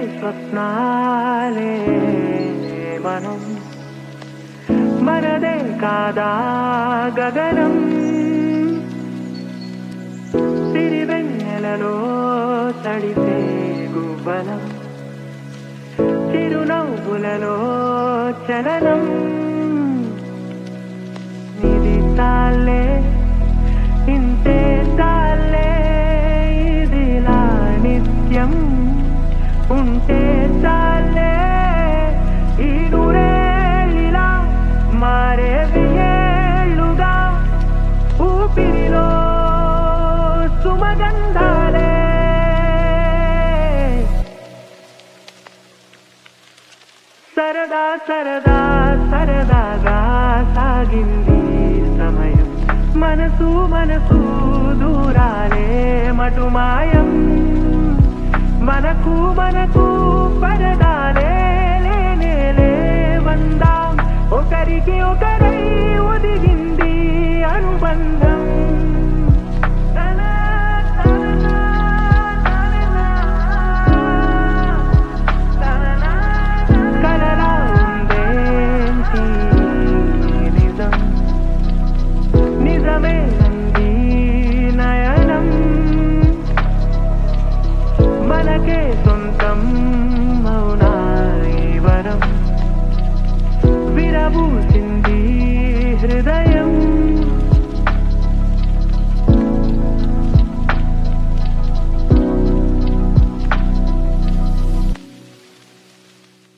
స్వప్నాలే మనం మనదే కాదా గగనం సిరివెన్నెలలో తడిసే గుబలం చిరునవ్వులలో చలనం ఇది తాలే ఇంతే తాలే ఇదిలా నిత్యం ఉంటే చాలే ఈ నూరేళ్ళిలా మారే ఏళ్ళుగా ఊపిరిలో సుమగంధాలే సరదా సరదా సరదాగా సాగింది సమయం మనసు మనసు దూరాలే మటుమాయం మనకు మనకు పరదాలే లేనే లేవందాం ఒకరికి ఒకరై ఒదిగింది అనుబంధం తన తన కలలా ఉందేంటి నిజం నిజమే నంది నయనం మనకే సొంతం మౌనాయి వరం విరబూసి